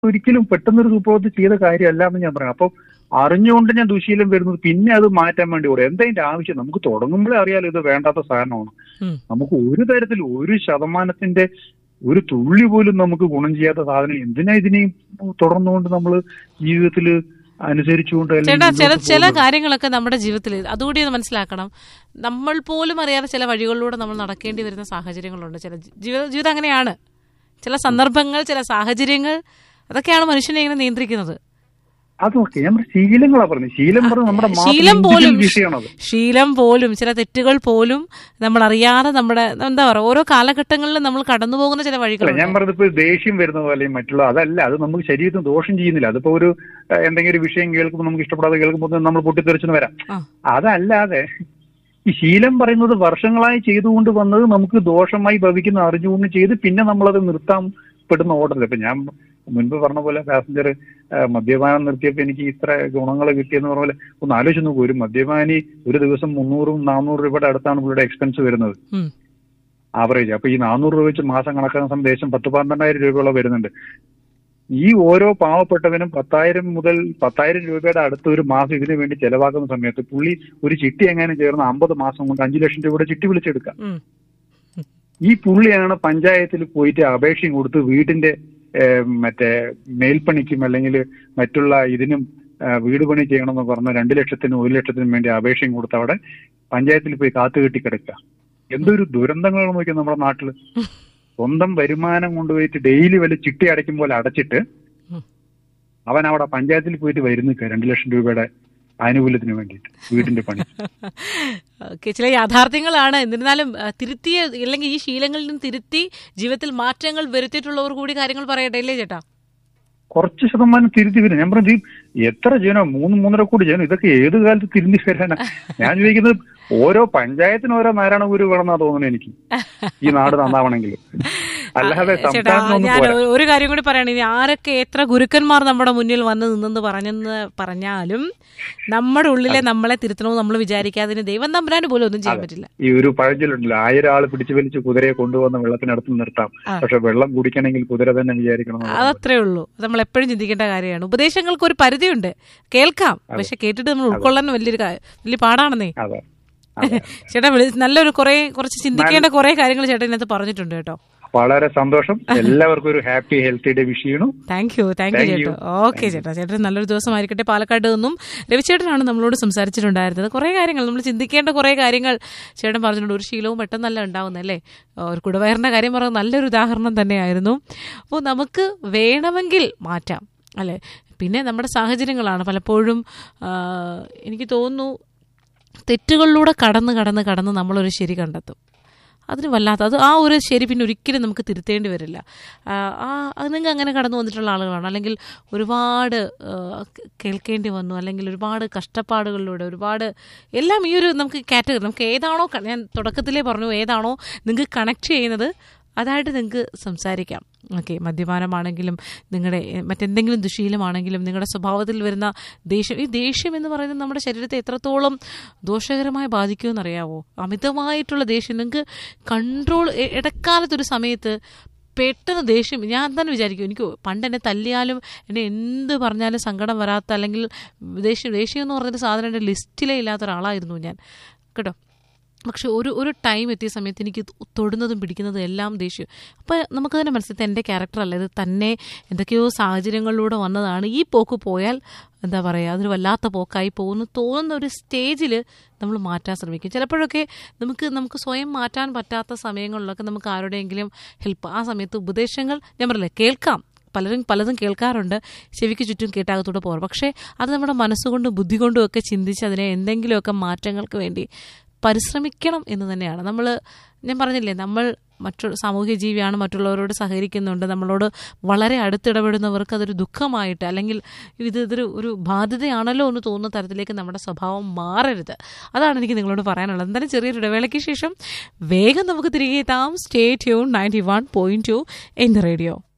ഒരിക്കലും പെട്ടെന്നൊരു സുപ്രഭാതത്തിൽ ചെയ്ത കാര്യമല്ല എന്ന് ഞാൻ പറയാം അപ്പൊ അറിഞ്ഞുകൊണ്ട് ഞാൻ ദുശീലം വരുന്നത് പിന്നെ അത് മാറ്റാൻ വേണ്ടി ഓടും എന്താ അതിന്റെ ആവശ്യം നമുക്ക് തുടങ്ങുമ്പോഴേ അറിയാലോ ഇത് വേണ്ടാത്ത സാധനമാണ് ഉം. നമുക്ക് ഒരു തരത്തിൽ ഒരു ശതമാനത്തിന്റെ ഒരു തുള്ളി പോലും നമുക്ക് ഗുണം ചെയ്യാത്ത സാധനം എന്തിനാ ഇതിനെയും തുടർന്നുകൊണ്ട് നമ്മൾ ജീവിതത്തിൽ അനുസരിച്ചുകൊണ്ട് അല്ലെങ്കിൽ ചേട്ടാ ചില മുന്നോട്ട് ചില പോകുന്നത്? കാര്യങ്ങളൊക്കെ നമ്മുടെ ജീവിതത്തിൽ അതുകൂടി ഒന്ന് മനസ്സിലാക്കണം നമ്മൾ പോലും അറിയാതെ ചില വഴികളിലൂടെ നമ്മൾ നടക്കേണ്ടി വരുന്ന സാഹചര്യങ്ങളുണ്ട് ചില ജി- ജീവിത ജീവിതം അങ്ങനെയാണ് ചില സന്ദർഭങ്ങൾ ചില സാഹചര്യങ്ങൾ അതൊക്കെയാണ് മനുഷ്യനെ ഇങ്ങനെ നിയന്ത്രിക്കുന്നത് അതൊക്കെ ഞാൻ പറഞ്ഞ ശീലങ്ങളാ പറഞ്ഞത് ശീലം പറഞ്ഞ നമ്മുടെ മാത്രം ശീലം പോലും individual വിഷയമാണത് ശീലം പോലും ചില തെറ്റുകൾ പോലും നമ്മൾ അറിയാതെ നമ്മുടെ എന്താ പറയുക ഓരോ കാലഘട്ടങ്ങളിലും നമ്മൾ കടന്നു പോകുന്ന ചില അല്ല ഞാൻ വഴികളുണ്ട് പറഞ്ഞത് ഇപ്പൊ ദേഷ്യം വരുന്ന പോലെ മറ്റുള്ള അതല്ല അത് നമുക്ക് ശരീരത്തിന് ദോഷം ചെയ്യുന്നില്ല അതിപ്പോ ഒരു ഏഹ്, എന്തെങ്കിലും ഒരു വിഷയം കേൾക്കുമ്പോൾ നമുക്ക് ഇഷ്ടപ്പെടാതെ കേൾക്കുമ്പോൾ നമ്മൾ പൊട്ടിത്തെറിച്ചെന്ന് വരാം ആ. അതല്ലാതെ ഈ ശീലം പറയുന്നത് വർഷങ്ങളായി ചെയ്തുകൊണ്ട് വന്നത് നമുക്ക് ദോഷമായി ഭവിക്കുന്ന അറിഞ്ഞുകൊണ്ട് ചെയ്ത് പിന്നെ നമ്മളത് നിർത്താൻ പെടുന്ന ഓർഡർ ഇപ്പൊ ഞാൻ മുൻപ് പറഞ്ഞ പോലെ പാസഞ്ചർ മദ്യപാനം നിർത്തിയപ്പോൾ എനിക്ക് ഇത്ര ഗുണങ്ങൾ കിട്ടിയെന്ന് പറഞ്ഞ പോലെ ഒന്ന് ആലോചിച്ച് നോക്കൂ ഒരു മദ്യപാനി ഒരു ദിവസം മുന്നൂറും നാനൂറ് രൂപയുടെ അടുത്താണ് പുള്ളിയുടെ എക്സ്പെൻസ് വരുന്നത് ഉം. ആവറേജ് അപ്പൊ ഈ നാനൂറ് രൂപ വെച്ച് മാസം കണക്കാക്കുന്ന സമയം ദേശം പത്ത് പന്ത്രണ്ടായിരം രൂപയോളം വരുന്നുണ്ട് ഈ ഓരോ പാവപ്പെട്ടവനും പത്തായിരം മുതൽ പത്തായിരം രൂപയുടെ അടുത്ത് ഒരു മാസം ഇതിനു വേണ്ടി ചെലവാക്കുന്ന സമയത്ത് പുള്ളി ഒരു ചിട്ടി എങ്ങാനും ചേർന്ന് അമ്പത് മാസം കൊണ്ട് അഞ്ചു ലക്ഷം രൂപയുടെ ചിട്ടി വിളിച്ചെടുക്കാം ഉം. ഈ പുള്ളിയാണ് പഞ്ചായത്തിൽ പോയിട്ട് അപേക്ഷയും കൊടുത്ത് വീടിന്റെ ഏഹ്, മറ്റേ മേൽപ്പണിക്കും അല്ലെങ്കിൽ മറ്റുള്ള ഇതിനും ഏഹ്, വീട് പണി ചെയ്യണമെന്ന് പറഞ്ഞ രണ്ട് ലക്ഷത്തിനും ഒരു ലക്ഷത്തിനും വേണ്ടി അപേക്ഷയും കൊടുത്ത് അവിടെ പഞ്ചായത്തിൽ പോയി കാത്തുകെട്ടി കിടക്കുക എന്തൊരു ദുരന്തങ്ങൾ നോക്കി നമ്മുടെ നാട്ടില് സ്വന്തം വരുമാനം കൊണ്ടുപോയിട്ട് ഡെയിലി വല്ല ചിട്ടി അടയ്ക്കും പോലെ അടച്ചിട്ട് ഉം. അവൻ അവിടെ പഞ്ചായത്തിൽ പോയിട്ട് വരുന്നു രണ്ട് ലക്ഷം രൂപയുടെ ആനുകൂല്യത്തിന് വേണ്ടിയിട്ട് വീടിന്റെ പണി ഓക്കെ ചില യാഥാർത്ഥ്യങ്ങളാണ് എന്നിരുന്നാലും ആ, തിരുത്തിയ അല്ലെങ്കിൽ ഈ ശീലങ്ങളിൽ നിന്ന് തിരുത്തി ജീവിതത്തിൽ മാറ്റങ്ങൾ വരുത്തിയിട്ടുള്ളവർ കൂടി കാര്യങ്ങൾ പറയട്ടെ ഇല്ലേ ചേട്ടാ കുറച്ച് ശതമാനം തിരുത്തി വരും ഞാൻ പറഞ്ഞു ഈ എത്ര ജനം മൂന്ന് മൂന്നര കോടി ജനം ഇതൊക്കെ ഏത് കാലത്ത് തിരിഞ്ഞു വരാനാ ഞാൻ ചോദിക്കുന്നത് ഓരോ പഞ്ചായത്തിനും ഓരോ നാരായണ ഗുരു വേണമെന്നാ തോന്നുന്നു എനിക്ക് ഈ നാട് നന്നാവണമെങ്കിൽ അല്ലാതെ ചേട്ടാ സംസ്ഥാനത്തൊന്നും ഞാൻ പോരാ ഒരു- ഒരു കാര്യം കൂടി പറയണം ഇനി ആരൊക്കെ എത്ര ഗുരുക്കന്മാർ നമ്മുടെ മുന്നിൽ വന്ന് നിന്നെന്ന് പറഞ്ഞെന്ന് പറഞ്ഞാലും നമ്മുടെ ഉള്ളിലെ നമ്മളെ തിരുത്തണമെന്ന് നമ്മൾ വിചാരിക്കാതിന് ദൈവം തമ്പുരാന് പോലും ഒന്നും ചെയ്യാൻ പറ്റില്ല ഈ ഒരു പഴഞ്ചൊല്ലുണ്ടല്ലോ ആയിരം ആള് പിടിച്ചു വലിച്ച് കുതിരയെ കൊണ്ടുവന്ന് വെള്ളത്തിനടുത്ത് നിർത്താം ആ. പക്ഷെ വെള്ളം കുടിക്കണമെങ്കിൽ കുതിര തന്നെ വിചാരിക്കണം എന്ന് പറയുന്നത്. അതത്രേ ഉള്ളൂ അത് നമ്മൾ എപ്പോഴും ചിന്തിക്കേണ്ട കാര്യമാണ് ഉപദേശങ്ങൾക്ക് ഒരു പരിധിയുണ്ട് കേൾക്കാം പക്ഷെ കേട്ടിട്ട് നമ്മൾ ഉൾക്കൊള്ളാൻ വലിയൊരു കാ- വലിയ പാടാണെന്നേ അതെ അതെ. ചേട്ടാ വിളി- നല്ലൊരു കുറെ കുറച്ച് ചിന്തിക്കേണ്ട കുറെ കാര്യങ്ങൾ ചേട്ടൻ ഇതിനകത്ത് പറഞ്ഞിട്ടുണ്ട് കേട്ടോ വളരെ സന്തോഷം എല്ലാവർക്കും ഒരു ഹാപ്പി ഹെൽത്തി ഡേ വിഷ് ചെയ്യണു thank you thank you Thank ചേട്ടാ you. ഓക്കെ ചേട്ടാ ചേട്ടൻ നല്ലൊരു ദിവസമായിരിക്കട്ടെ പാലക്കാട് നിന്നും രവിചേട്ടനാണ് നമ്മളോട് സംസാരിച്ചിട്ടുണ്ടായിരുന്നത് കുറേ കാര്യങ്ങൾ നമ്മൾ ചിന്തിക്കേണ്ട കുറേ കാര്യങ്ങൾ ചേട്ടൻ പറഞ്ഞിട്ടുണ്ട് ഒരു ശീലവും പെട്ടെന്നല്ല ഉണ്ടാവുന്നല്ലേ ഒരു കുടവയറിൻ്റെ കാര്യം പറഞ്ഞ നല്ലൊരു ഉദാഹരണം തന്നെയായിരുന്നു അപ്പോൾ നമുക്ക് വേണമെങ്കിൽ മാറ്റാം അല്ലേ പിന്നെ നമ്മുടെ സാഹചര്യങ്ങളാണ് പലപ്പോഴും ആ, എനിക്ക് തോന്നുന്നു തെറ്റുകളിലൂടെ കടന്ന് കടന്ന് കടന്ന് നമ്മളൊരു ശരി കണ്ടെത്തും അതിന് വല്ലാത്ത അത് ആ ഒരു ശരി പിന്നെ ഒരിക്കലും നമുക്ക് തിരുത്തേണ്ടി വരില്ല ആ ആ- അത് നിങ്ങൾ അങ്ങനെ കടന്നു വന്നിട്ടുള്ള ആളുകളാണ് അല്ലെങ്കിൽ ഒരുപാട് ആ, കേ- കേൾക്കേണ്ടി വന്നു അല്ലെങ്കിൽ ഒരുപാട് കഷ്ടപ്പാടുകളിലൂടെ ഒരുപാട് എല്ലാം ഈ ഒരു നമുക്ക് കാറ്റഗറി നമുക്ക് ഏതാണോ ക- ഞാൻ തുടക്കത്തിലേ പറഞ്ഞു ഏതാണോ നിങ്ങൾക്ക് കണക്ട് ചെയ്യുന്നത് അതായിട്ട് നിങ്ങൾക്ക് സംസാരിക്കാം ഓക്കെ മദ്യപാനമാണെങ്കിലും നിങ്ങളുടെ എ, മറ്റെന്തെങ്കിലും ദുശീലമാണെങ്കിലും നിങ്ങളുടെ സ്വഭാവത്തിൽ വരുന്ന ദേഷ്യം ഈ ദേഷ്യം എന്ന് പറയുന്നത് നമ്മുടെ ശരീരത്തെ എത്രത്തോളം ദോഷകരമായി ബാധിക്കുമെന്നറിയാവോ അമിതമായിട്ടുള്ള ദേഷ്യം നിങ്ങൾക്ക് കൺട്രോൾ ഇടക്കാലത്തൊരു സമയത്ത് പെട്ടെന്ന് ദേഷ്യം ഞാൻ തന്നെ വിചാരിക്കും എനിക്ക് പണ്ട് എന്നെ തല്ലിയാലും എന്നെ എന്ത് പറഞ്ഞാലും സങ്കടം വരാത്ത അല്ലെങ്കിൽ ദേഷ്യം ദേഷ്യം എന്ന് പറഞ്ഞൊരു സാധനം എൻ്റെ ലിസ്റ്റിലേ ഇല്ലാത്ത ഒരാളായിരുന്നു ഞാൻ കേട്ടോ പക്ഷെ ഒരു ഒരു ടൈം എത്തിയ സമയത്ത് എനിക്ക് തൊടുന്നതും പിടിക്കുന്നതും എല്ലാം ദേഷ്യം അപ്പോൾ നമുക്ക് തന്നെ മനസ്സിലത്തെ എൻ്റെ ക്യാരക്ടറല്ല ഇത് തന്നെ എന്തൊക്കെയോ സാഹചര്യങ്ങളിലൂടെ വന്നതാണ് ഈ പോക്ക് പോയാൽ എന്താ പറയുക അതൊരു വല്ലാത്ത പോക്കായി പോകുന്നു തോന്നുന്ന ഒരു സ്റ്റേജിൽ നമ്മൾ മാറ്റാൻ ശ്രമിക്കും ചിലപ്പോഴൊക്കെ നമുക്ക് നമുക്ക് സ്വയം മാറ്റാൻ പറ്റാത്ത സമയങ്ങളിലൊക്കെ നമുക്ക് ആരുടെയെങ്കിലും ഹെൽപ്പ് ആ സമയത്ത് ഉപദേശങ്ങൾ ഞാൻ പറയില്ലേ കേൾക്കാം പലരും പലതും കേൾക്കാറുണ്ട് ചെവിക്ക് ചുറ്റും കേട്ടാകത്തൂടെ പോകാം പക്ഷേ അത് നമ്മുടെ മനസ്സുകൊണ്ടും ബുദ്ധി കൊണ്ടും ഒക്കെ ചിന്തിച്ച് അതിനെ എന്തെങ്കിലുമൊക്കെ മാറ്റങ്ങൾക്ക് വേണ്ടി പരിശ്രമിക്കണം എന്ന് തന്നെയാണ് നമ്മൾ ഞാൻ പറഞ്ഞില്ലേ നമ്മൾ മറ്റു സാമൂഹ്യ ജീവിയാണ് മറ്റുള്ളവരോട് സഹകരിക്കുന്നുണ്ട് നമ്മളോട് വളരെ അടുത്തിടപെടുന്നവർക്ക് അതൊരു ദുഃഖമായിട്ട് അല്ലെങ്കിൽ ഇത് ഇതൊരു ഒരു ബാധ്യതയാണല്ലോ എന്ന് തോന്നുന്ന തരത്തിലേക്ക് നമ്മുടെ സ്വഭാവം മാറരുത് അതാണ് എനിക്ക് നിങ്ങളോട് പറയാനുള്ളത് എന്തായാലും ചെറിയൊരു ഇടവേളയ്ക്ക് ശേഷം വേഗം നമുക്ക് തിരികെ എത്താം stay tune ninety one point two in the radio